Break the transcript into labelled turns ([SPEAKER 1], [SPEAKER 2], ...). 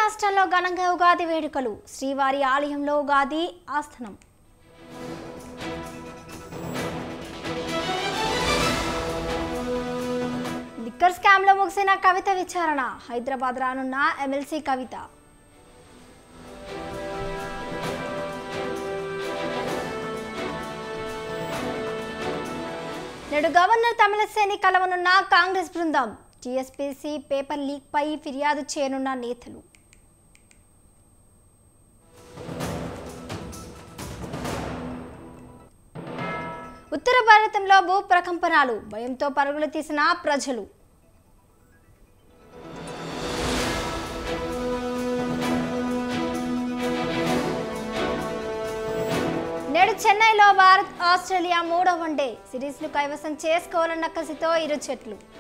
[SPEAKER 1] రాష్ట్రంలో ఘనంగా ఉగాది వేడుకలు శ్రీవారి ఆలయంలో ఉగాది ఆస్థానం లిక్కర్ స్కామ్లో ముగిసిన కవిత విచారణ హైదరాబాద్ రానున్న ఎమ్మెల్సీ కవిత నేడు గవర్నర్ తమిళసేని కలవనున్న కాంగ్రెస్ బృందం టీఎస్పీసీ పేపర్ లీక్పై ఫిర్యాదు చేయనున్న నేతలు ఉత్తర భారతంలో భూ ప్రకంపనాలు భయంతో పరుగులు తీసిన ప్రజలు నేడు చెన్నైలో భారత్ ఆస్ట్రేలియా మూడో వన్డే సిరీస్ను కైవసం చేసుకోవాలన్న కసితో ఇరు జట్లు